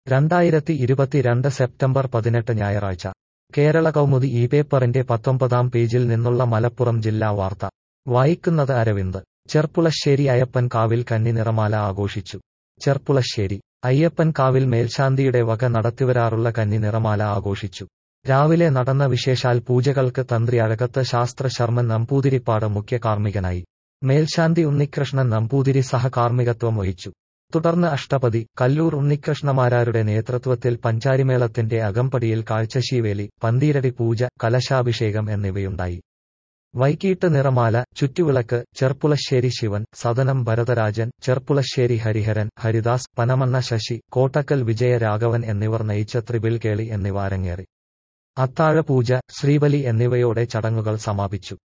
രണ്ടായിരത്തി ഇരുപത്തിരണ്ട് സെപ്റ്റംബർ പതിനെട്ട് ഞായറാഴ്ച കേരള കൗമുദി ഈ പേപ്പറിന്റെ പത്തൊമ്പതാം പേജിൽ നിന്നുള്ള മലപ്പുറം ജില്ലാ വാർത്ത വായിക്കുന്നത് അരവിന്ദ് ചെർപ്പുളശ്ശേരി അയ്യപ്പൻ കാവിൽ കന്നി നിറമാല ആഘോഷിച്ചു ചെർപ്പുളശ്ശേരി അയ്യപ്പൻ കാവിൽ മേൽശാന്തിയുടെ വക നടത്തിവരാറുള്ള കന്നി നിറമാല ആഘോഷിച്ചു രാവിലെ നടന്ന വിശേഷാൽ പൂജകൾക്ക് തന്ത്രി അഴകത്ത് ശാസ്ത്ര ശർമ്മൻ നമ്പൂതിരിപ്പാട് മുഖ്യ കാർമ്മികനായി മേൽശാന്തി ഉണ്ണികൃഷ്ണൻ നമ്പൂതിരി സഹകാർമ്മികത്വം വഹിച്ചു തുടർന്ന് അഷ്ടപതി കല്ലൂർ ഉണ്ണികൃഷ്ണമാരാരുടെ നേതൃത്വത്തിൽ പഞ്ചാരിമേളത്തിന്റെ അകമ്പടിയിൽ കാഴ്ചശീവേലി പന്തീരടി പൂജ കലശാഭിഷേകം എന്നിവയുണ്ടായി വൈകീട്ട് നിറമാല ചുറ്റുവിളക്ക് ചെർപ്പുളശ്ശേരി ശിവൻ സദനം ഭരതരാജൻ ചെർപ്പുളശ്ശേരി ഹരിഹരൻ ഹരിദാസ് പനമണ്ണ ശശി കോട്ടക്കൽ വിജയരാഘവൻ എന്നിവർ നയിച്ച ത്രിബിൽ കേളി എന്നിവ അരങ്ങേറി അത്താഴപൂജ ശ്രീബലി എന്നിവയോടെ ചടങ്ങുകൾ സമാപിച്ചു